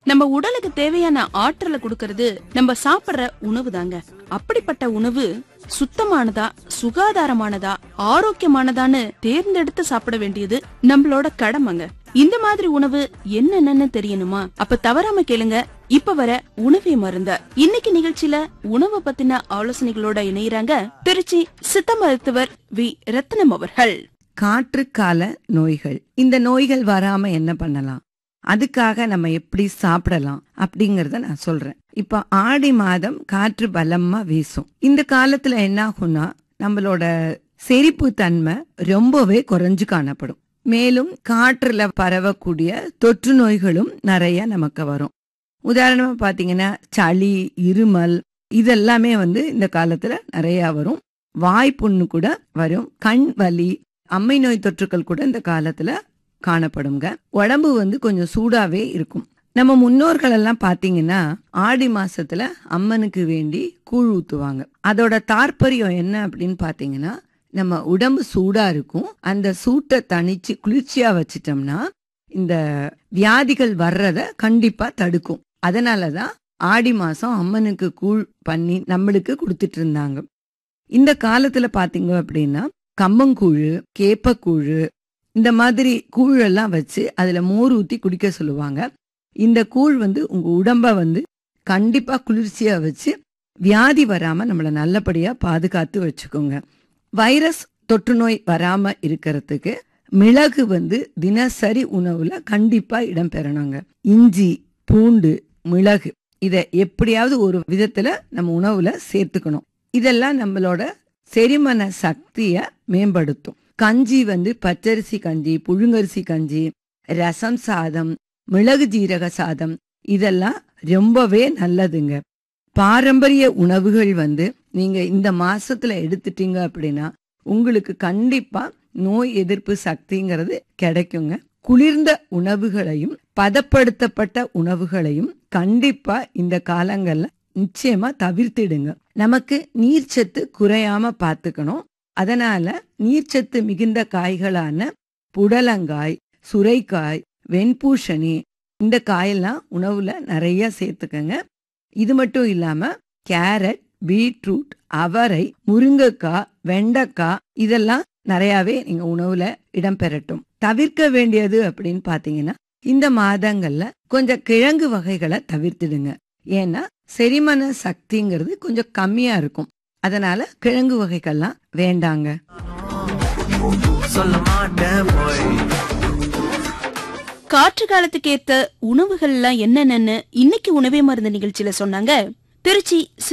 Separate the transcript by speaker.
Speaker 1: நம்ம உடலுக்கு தேவையான ஆற்றலை கொடுக்கறது நம்ம சாப்பிடுற உணவு தாங்க அப்படிப்பட்ட உணவு சுத்தமானதா சுகாதாரமானதா ஆரோக்கியமானதான்னு தேர்ந்தெடுத்து சாப்பிட வேண்டியது நம்மளோட கடமைங்க இந்த மாதிரி உணவு என்னென்னு தெரியணுமா அப்ப தவறாம கேளுங்க இப்ப வர உணவே மருந்த இன்னைக்கு நிகழ்ச்சியில உணவை பத்தின ஆலோசனைகளோட இணையறாங்க திருச்சி சித்த மருத்துவர் வி ரத்னம் அவர்கள்
Speaker 2: காற்றுக்கால நோய்கள் இந்த நோய்கள் வராம என்ன பண்ணலாம் அதுக்காக நம்ம எப்படி சாப்பிடலாம் அப்படிங்கறத நான் சொல்றேன் இப்ப ஆடி மாதம் காற்று பலமா வீசும் இந்த காலத்துல என்ன ஆகும்னா நம்மளோட செரிப்பு தன்மை ரொம்பவே குறைஞ்சு காணப்படும் மேலும் காற்றுல பரவக்கூடிய தொற்று நோய்களும் நிறைய நமக்கு வரும் உதாரணமா பாத்தீங்கன்னா சளி இருமல் இதெல்லாமே வந்து இந்த காலத்துல நிறைய வரும் வாய்ப்புண்ணு கூட வரும் கண் வலி அம்மை நோய் தொற்றுக்கள் கூட இந்த காலத்துல காணப்படுங்க உடம்பு வந்து கொஞ்சம் சூடாவே இருக்கும் நம்ம முன்னோர்கள் எல்லாம் பாத்தீங்கன்னா ஆடி மாசத்துல அம்மனுக்கு வேண்டி கூழ் ஊத்துவாங்க அதோட தாற்பயம் என்ன அப்படின்னு பாத்தீங்கன்னா நம்ம உடம்பு சூடா இருக்கும் அந்த சூட்டை தணிச்சு குளிர்ச்சியா வச்சிட்டோம்னா இந்த வியாதிகள் வர்றத கண்டிப்பா தடுக்கும் அதனாலதான் ஆடி மாசம் அம்மனுக்கு கூழ் பண்ணி நம்மளுக்கு கொடுத்துட்டு இருந்தாங்க இந்த காலத்துல பாத்தீங்க அப்படின்னா கம்பங்கூழ் கேப்பக்கூழ் இந்த மாதிரி கூழ் எல்லாம் வச்சு அதுல மோர் ஊத்தி குடிக்க சொல்லுவாங்க இந்த கூழ் வந்து உங்க உடம்ப வந்து கண்டிப்பா குளிர்ச்சியா வச்சு வியாதி வராம நம்மள நல்லபடியா பாதுகாத்து வச்சுக்கோங்க வைரஸ் தொற்று நோய் வராம இருக்கிறதுக்கு மிளகு வந்து தினசரி உணவுல கண்டிப்பா இடம்பெறணுங்க இஞ்சி பூண்டு மிளகு இத எப்படியாவது ஒரு விதத்துல நம்ம உணவுல சேர்த்துக்கணும் இதெல்லாம் நம்மளோட செரிமன சக்திய மேம்படுத்தும் கஞ்சி வந்து பச்சரிசி கஞ்சி புழுங்கரிசி கஞ்சி ரசம் சாதம் மிளகு ஜீரக சாதம் இதெல்லாம் ரொம்பவே நல்லதுங்க பாரம்பரிய உணவுகள் வந்து நீங்க இந்த மாசத்துல எடுத்துட்டீங்க அப்படின்னா உங்களுக்கு கண்டிப்பா நோய் எதிர்ப்பு சக்திங்கிறது கிடைக்குங்க குளிர்ந்த உணவுகளையும் பதப்படுத்தப்பட்ட உணவுகளையும் கண்டிப்பா இந்த காலங்கள்ல நிச்சயமா தவிர்த்திடுங்க நமக்கு நீர்ச்சத்து குறையாம பார்த்துக்கணும் அதனால நீர்ச்சத்து மிகுந்த காய்களான புடலங்காய் சுரைக்காய் வெண்பூசணி இந்த காயெல்லாம் உணவுல நிறைய சேர்த்துக்கங்க இது மட்டும் இல்லாம கேரட் பீட்ரூட் அவரை முருங்கைக்காய் வெண்டைக்காய் இதெல்லாம் நிறையவே நீங்க உணவுல இடம்பெறட்டும் தவிர்க்க வேண்டியது அப்படின்னு பாத்தீங்கன்னா இந்த மாதங்கள்ல கொஞ்சம் கிழங்கு வகைகளை தவிர்த்திடுங்க ஏன்னா செரிமான சக்திங்கிறது கொஞ்சம் கம்மியா இருக்கும் அதனால கிழங்கு வகைகள்லாம் வேண்டாங்க
Speaker 3: சொல்ல மாட்டேன் போய்
Speaker 1: காற்று காலத்துக்கு ஏத்த உணவுகள்லாம் என்னென்னு இன்னைக்கு உணவே மருந்து நிகழ்ச்சியில சொன்னாங்க திருச்சி